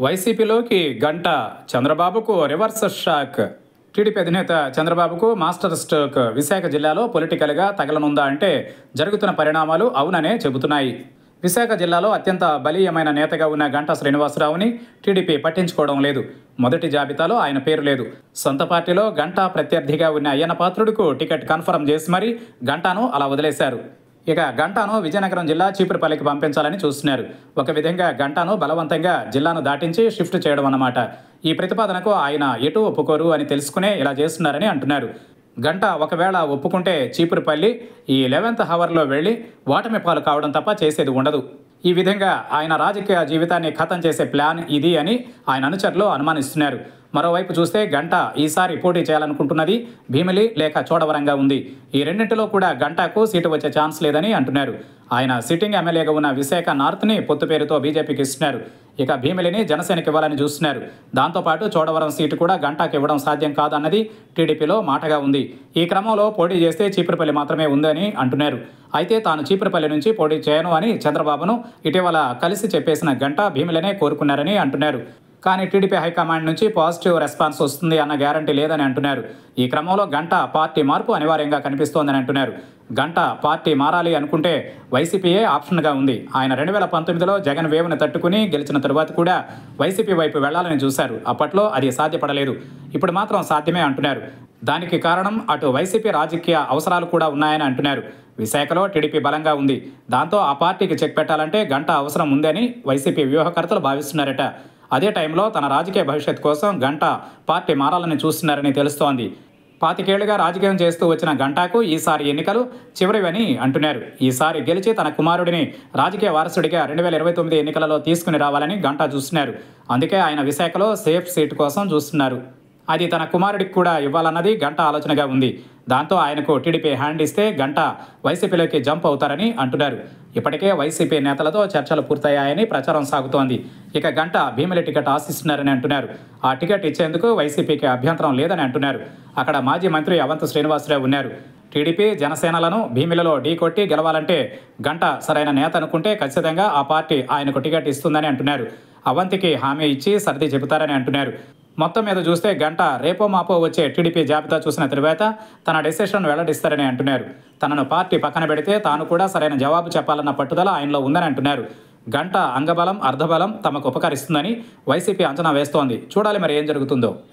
వైసీపీలోకి గంట చంద్రబాబుకు రివర్స్ షాక్ టీడీపీ అధినేత చంద్రబాబుకు మాస్టర్ స్ట్రోక్ విశాఖ జిల్లాలో పొలిటికల్గా తగలనుందా అంటే జరుగుతున్న పరిణామాలు అవుననే చెబుతున్నాయి విశాఖ జిల్లాలో అత్యంత బలీయమైన నేతగా ఉన్న గంటా శ్రీనివాసరావుని టీడీపీ పట్టించుకోవడం లేదు మొదటి జాబితాలో ఆయన పేరు లేదు సొంత పార్టీలో గంటా ప్రత్యర్థిగా ఉన్న అయ్యన్న పాత్రుడుకు టికెట్ కన్ఫర్మ్ చేసి మరీ గంటాను అలా వదిలేశారు ఇక గంటాను విజయనగరం జిల్లా చీపురుపల్లికి పంపించాలని చూస్తున్నారు ఒక విధంగా గంటాను బలవంతంగా జిల్లాను దాటించి షిఫ్ట్ చేయడం అన్నమాట ఈ ప్రతిపాదనకు ఆయన ఎటు ఒప్పుకోరు అని తెలుసుకునే ఇలా చేస్తున్నారని అంటున్నారు గంట ఒకవేళ ఒప్పుకుంటే చీపురుపల్లి ఈ లెవెన్త్ హవర్లో వెళ్ళి ఓటమి పాలు కావడం తప్ప చేసేది ఉండదు ఈ విధంగా ఆయన రాజకీయ జీవితాన్ని ఖతం చేసే ప్లాన్ ఇది అని ఆయన అనుచరులు అనుమానిస్తున్నారు మరోవైపు చూస్తే గంట ఈసారి పోటీ చేయాలనుకుంటున్నది భీమిలి లేక చోడవరంగా ఉంది ఈ రెండింటిలో కూడా గంటకు సీటు వచ్చే ఛాన్స్ లేదని అంటున్నారు ఆయన సిట్టింగ్ ఎమ్మెల్యేగా ఉన్న విశాఖ నార్త్ని పొత్తు పేరుతో బీజేపీకి ఇస్తున్నారు ఇక భీమిలిని జనసేనకి ఇవ్వాలని చూస్తున్నారు దాంతోపాటు చోడవరం సీటు కూడా గంటాకి ఇవ్వడం సాధ్యం కాదన్నది టీడీపీలో మాటగా ఉంది ఈ క్రమంలో పోటీ చేస్తే చీపురుపల్లి మాత్రమే ఉందని అంటున్నారు అయితే తాను చీపురుపల్లి నుంచి పోటీ చేయను అని చంద్రబాబును ఇటీవల కలిసి చెప్పేసిన గంట భీమిలనే కోరుకున్నారని అంటున్నారు కానీ టీడీపీ హైకమాండ్ నుంచి పాజిటివ్ రెస్పాన్స్ వస్తుంది అన్న గ్యారంటీ లేదని అంటున్నారు ఈ క్రమంలో గంట పార్టీ మార్పు అనివార్యంగా కనిపిస్తోందని అంటున్నారు గంట పార్టీ మారాలి అనుకుంటే వైసీపీయే ఆప్షన్గా ఉంది ఆయన రెండు వేల పంతొమ్మిదిలో జగన్ వేవ్ను తట్టుకుని గెలిచిన తరువాత కూడా వైసీపీ వైపు వెళ్లాలని చూశారు అప్పట్లో అది సాధ్యపడలేదు ఇప్పుడు మాత్రం సాధ్యమే అంటున్నారు దానికి కారణం అటు వైసీపీ రాజకీయ అవసరాలు కూడా ఉన్నాయని అంటున్నారు విశాఖలో టీడీపీ బలంగా ఉంది దాంతో ఆ పార్టీకి చెక్ పెట్టాలంటే గంట అవసరం ఉందని వైసీపీ వ్యూహకర్తలు భావిస్తున్నారట అదే టైంలో తన రాజకీయ భవిష్యత్ కోసం గంట పార్టీ మారాలని చూస్తున్నారని తెలుస్తోంది పాతికేళ్లుగా రాజకీయం చేస్తూ వచ్చిన గంటాకు ఈసారి ఎన్నికలు చివరివని అంటున్నారు ఈసారి గెలిచి తన కుమారుడిని రాజకీయ వారసుడిగా రెండు వేల ఇరవై తొమ్మిది ఎన్నికలలో తీసుకుని రావాలని గంటా చూస్తున్నారు అందుకే ఆయన విశాఖలో సేఫ్ సీట్ కోసం చూస్తున్నారు అది తన కుమారుడికి కూడా ఇవ్వాలన్నది గంట ఆలోచనగా ఉంది దాంతో ఆయనకు టీడీపీ హ్యాండ్ ఇస్తే గంట వైసీపీలోకి జంప్ అవుతారని అంటున్నారు ఇప్పటికే వైసీపీ నేతలతో చర్చలు పూర్తయ్యాయని ప్రచారం సాగుతోంది ఇక గంట భీమిలి టికెట్ ఆశిస్తున్నారని అంటున్నారు ఆ టికెట్ ఇచ్చేందుకు వైసీపీకి అభ్యంతరం లేదని అంటున్నారు అక్కడ మాజీ మంత్రి అవంత్ శ్రీనివాసరావు ఉన్నారు టీడీపీ జనసేనలను భీమిలలో ఢీకొట్టి గెలవాలంటే గంట సరైన నేత అనుకుంటే ఖచ్చితంగా ఆ పార్టీ ఆయనకు టికెట్ ఇస్తుందని అంటున్నారు అవంతికి హామీ ఇచ్చి సర్ది చెబుతారని అంటున్నారు మొత్తం మీద చూస్తే గంట రేపో మాపో వచ్చే టీడీపీ జాబితా చూసిన తరువాత తన డెసిషన్ వెల్లడిస్తారని అంటున్నారు తనను పార్టీ పక్కన పెడితే తాను కూడా సరైన జవాబు చెప్పాలన్న పట్టుదల ఆయనలో ఉందని అంటున్నారు గంట అంగబలం అర్ధబలం తమకు ఉపకరిస్తుందని వైసీపీ అంచనా వేస్తోంది చూడాలి మరి ఏం జరుగుతుందో